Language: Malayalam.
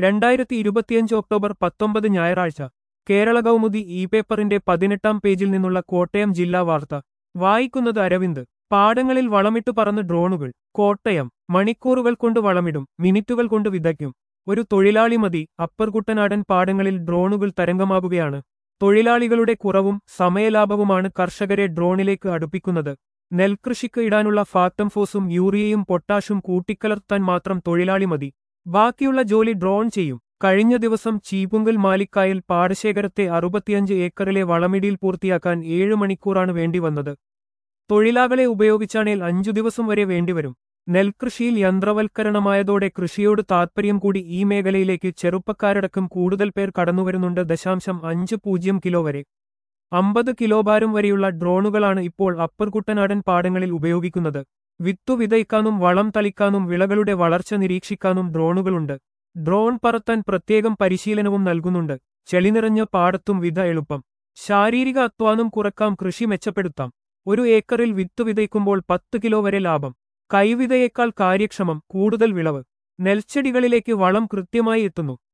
രണ്ടായിരത്തി ഇരുപത്തിയഞ്ച് ഒക്ടോബർ പത്തൊമ്പത് ഞായറാഴ്ച കേരള കൗമുദി ഇ പേപ്പറിന്റെ പതിനെട്ടാം പേജിൽ നിന്നുള്ള കോട്ടയം ജില്ലാ വാർത്ത വായിക്കുന്നത് അരവിന്ദ് പാടങ്ങളിൽ വളമിട്ട് പറന്ന് ഡ്രോണുകൾ കോട്ടയം മണിക്കൂറുകൾ കൊണ്ട് വളമിടും മിനിറ്റുകൾ കൊണ്ട് വിതയ്ക്കും ഒരു തൊഴിലാളി മതി അപ്പർ കുട്ടനാടൻ പാടങ്ങളിൽ ഡ്രോണുകൾ തരംഗമാകുകയാണ് തൊഴിലാളികളുടെ കുറവും സമയലാഭവുമാണ് കർഷകരെ ഡ്രോണിലേക്ക് അടുപ്പിക്കുന്നത് നെൽകൃഷിക്ക് ഇടാനുള്ള ഫാക്ടം ഫോസും യൂറിയയും പൊട്ടാഷും കൂട്ടിക്കലർത്താൻ മാത്രം തൊഴിലാളി മതി ബാക്കിയുള്ള ജോലി ഡ്രോൺ ചെയ്യും കഴിഞ്ഞ ദിവസം ചീപുങ്കൽ മാലിക്കായൽ പാടശേഖരത്തെ അറുപത്തിയഞ്ച് ഏക്കറിലെ വളമിടിയിൽ പൂർത്തിയാക്കാൻ ഏഴ് മണിക്കൂറാണ് വേണ്ടിവന്നത് തൊഴിലാളികളെ ഉപയോഗിച്ചാണേൽ അഞ്ചു ദിവസം വരെ വേണ്ടിവരും നെൽകൃഷിയിൽ യന്ത്രവൽക്കരണമായതോടെ കൃഷിയോട് താത്പര്യം കൂടി ഈ മേഖലയിലേക്ക് ചെറുപ്പക്കാരടക്കം കൂടുതൽ പേർ കടന്നുവരുന്നുണ്ട് ദശാംശം അഞ്ച് പൂജ്യം കിലോ വരെ അമ്പത് കിലോ ഭാരം വരെയുള്ള ഡ്രോണുകളാണ് ഇപ്പോൾ അപ്പർ കുട്ടനാടൻ പാടങ്ങളിൽ ഉപയോഗിക്കുന്നത് വിത്തു വിതയ്ക്കാനും വളം തളിക്കാനും വിളകളുടെ വളർച്ച നിരീക്ഷിക്കാനും ഡ്രോണുകളുണ്ട് ഡ്രോൺ പറത്താൻ പ്രത്യേകം പരിശീലനവും നൽകുന്നുണ്ട് ചെളി നിറഞ്ഞ പാടത്തും വിധ എളുപ്പം ശാരീരിക അധ്വാനം കുറക്കാം കൃഷി മെച്ചപ്പെടുത്താം ഒരു ഏക്കറിൽ വിത്തു വിതയ്ക്കുമ്പോൾ പത്ത് കിലോ വരെ ലാഭം കൈവിതയേക്കാൾ കാര്യക്ഷമം കൂടുതൽ വിളവ് നെൽച്ചെടികളിലേക്ക് വളം കൃത്യമായി എത്തുന്നു